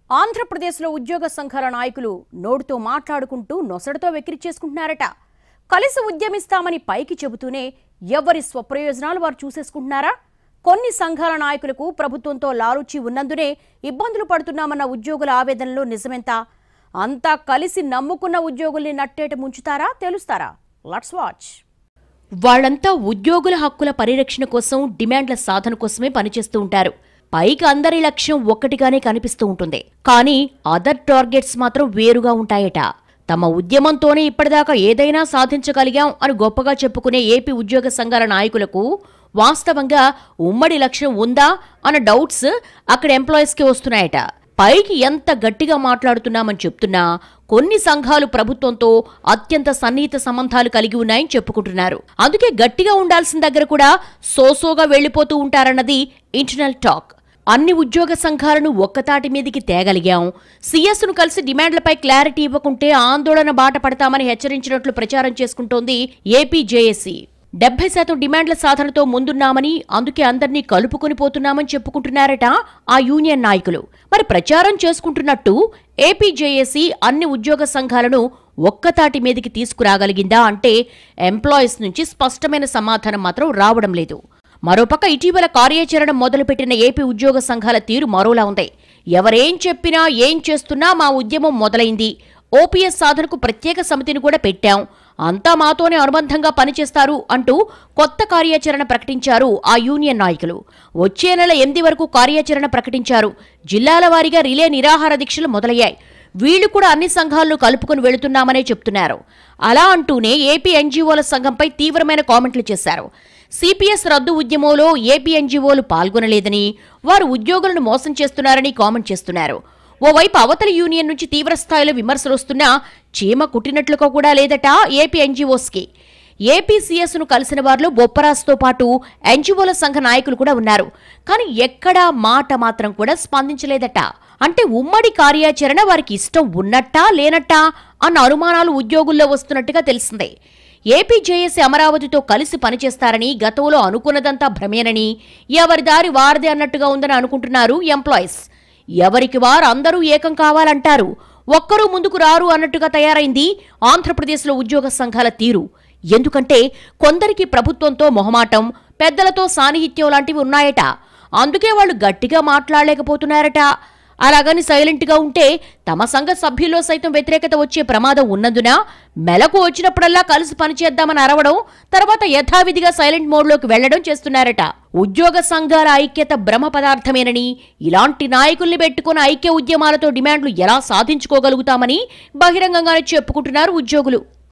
ఆంధ్రప్రదేశ్లో ఉద్యోగ సంఘాల నాయకులు నోటితో మాట్లాడుకుంటూ నొసడితో వెక్కిరిచేసుకుంటున్నారట కలిసి ఉద్యమిస్తామని పైకి చెబుతూనే ఎవరి స్వప్రయోజనాలు వారు చూసేసుకుంటున్నారా కొన్ని సంఘాల నాయకులకు ప్రభుత్వంతో లాలూచి ఉన్నందునే ఇబ్బందులు పడుతున్నామన్న ఉద్యోగుల ఆవేదనలో నిజమెంత అంతా కలిసి నమ్ముకున్న ఉద్యోగుల్ని నట్టేట ముంచుతారా తెలుస్తారా లట్స్ వాచ్ వాళ్ళంతా ఉద్యోగుల హక్కుల పరిరక్షణ కోసం డిమాండ్ల సాధన కోసమే పనిచేస్తూ ఉంటారు పైకి అందరి లక్ష్యం ఒక్కటిగానే కనిపిస్తూ ఉంటుంది కానీ అదర్ టార్గెట్స్ మాత్రం వేరుగా ఉంటాయట తమ ఉద్యమంతోనే ఇప్పటిదాకా ఏదైనా సాధించగలిగాం అని గొప్పగా చెప్పుకునే ఏపీ ఉద్యోగ సంఘాల నాయకులకు వాస్తవంగా ఉమ్మడి లక్ష్యం ఉందా అన్న డౌట్స్ అక్కడ ఎంప్లాయీస్కి వస్తున్నాయట పైకి ఎంత గట్టిగా మాట్లాడుతున్నామని చెప్తున్నా కొన్ని సంఘాలు ప్రభుత్వంతో అత్యంత సన్నిహిత సంబంధాలు కలిగి ఉన్నాయని చెప్పుకుంటున్నారు అందుకే గట్టిగా ఉండాల్సిన దగ్గర కూడా సోసోగా వెళ్లిపోతూ ఉంటారన్నది ఇంటర్నల్ టాక్ అన్ని ఉద్యోగ సంఘాలను ఒక్కతాటి మీదికి తేగలిగాం సీఎస్ను కలిసి డిమాండ్లపై క్లారిటీ ఇవ్వకుంటే ఆందోళన బాట పడతామని హెచ్చరించినట్లు ప్రచారం చేసుకుంటోంది ఏపీ జేఏసీ డెబ్బై శాతం డిమాండ్ల సాధనతో ముందున్నామని అందుకే అందర్నీ కలుపుకొని పోతున్నామని చెప్పుకుంటున్నారట ఆ యూనియన్ నాయకులు మరి ప్రచారం చేసుకుంటున్నట్టు ఏపీ జేఏసీ అన్ని ఉద్యోగ సంఘాలను ఒక్కతాటి మీదికి తీసుకురాగలిగిందా అంటే ఎంప్లాయీస్ నుంచి స్పష్టమైన సమాధానం మాత్రం రావడం లేదు మరోపక్క ఇటీవల కార్యాచరణ మొదలుపెట్టిన ఏపీ ఉద్యోగ సంఘాల తీరు మరోలా ఉంది ఎవరేం చెప్పినా ఏం చేస్తున్నా మా ఉద్యమం మొదలైంది ఓపీఎస్ సాధనకు ప్రత్యేక సమితిని కూడా పెట్టాం అంతా మాతోనే అనుబంధంగా పనిచేస్తారు అంటూ కొత్త కార్యాచరణ ప్రకటించారు ఆ యూనియన్ నాయకులు వచ్చే నెల ఎనిమిది వరకు కార్యాచరణ ప్రకటించారు జిల్లాల వారీగా రిలే నిరాహార దీక్షలు మొదలయ్యాయి వీళ్లు కూడా అన్ని సంఘాలను కలుపుకుని వెళుతున్నామనే చెప్తున్నారు అలా అంటూనే ఏపీ ఎన్జీఓల సంఘంపై తీవ్రమైన కామెంట్లు చేశారు సిపిఎస్ రద్దు ఉద్యమంలో ఏపీ ఎన్జీఓలు పాల్గొనలేదని వారు ఉద్యోగులను మోసం చేస్తున్నారని కామెంట్ చేస్తున్నారు ఓవైపు అవతలి యూనియన్ నుంచి తీవ్ర స్థాయిలో విమర్శలు వస్తున్నా చీమ కుట్టినట్లుగా కూడా లేదట ఏపీ ఎన్జీఓస్కి ఏపీసీఎస్ను కలిసిన వారిలో బొప్పరాజుతో పాటు ఎన్జీఓల సంఘ నాయకులు కూడా ఉన్నారు కానీ ఎక్కడా మాట మాత్రం కూడా స్పందించలేదట అంటే ఉమ్మడి కార్యాచరణ వారికి ఇష్టం ఉన్నట్టా లేనట్టా అన్న అనుమానాలు ఉద్యోగుల్లో వస్తున్నట్టుగా తెలిసిందే ఏపీ జేఏసీ అమరావతితో కలిసి పనిచేస్తారని గతంలో అనుకున్నదంతా భ్రమేనని ఎవరి దారి వారిదే అన్నట్టుగా ఉందని అనుకుంటున్నారు ఎంప్లాయీస్ ఎవరికి వారు అందరూ ఏకం కావాలంటారు ఒక్కరూ ముందుకు రారు అన్నట్టుగా తయారైంది ఆంధ్రప్రదేశ్లో ఉద్యోగ సంఘాల తీరు ఎందుకంటే కొందరికి ప్రభుత్వంతో మొహమాటం పెద్దలతో సాన్నిహిత్యం లాంటివి ఉన్నాయట అందుకే వాళ్ళు గట్టిగా మాట్లాడలేకపోతున్నారట అలాగని సైలెంట్గా ఉంటే తమ సంఘ సభ్యుల్లో సైతం వ్యతిరేకత వచ్చే ప్రమాదం ఉన్నందున మెలకు వచ్చినప్పుడల్లా కలిసి పనిచేద్దామని అరవడం తర్వాత యథావిధిగా సైలెంట్ మోడ్లోకి వెళ్లడం చేస్తున్నారట ఉద్యోగ సంఘాల ఐక్యత భ్రమ పదార్థమేనని ఇలాంటి నాయకుల్ని పెట్టుకున్న ఐక్య ఉద్యమాలతో డిమాండ్లు ఎలా సాధించుకోగలుగుతామని బహిరంగంగానే చెప్పుకుంటున్నారు ఉద్యోగులు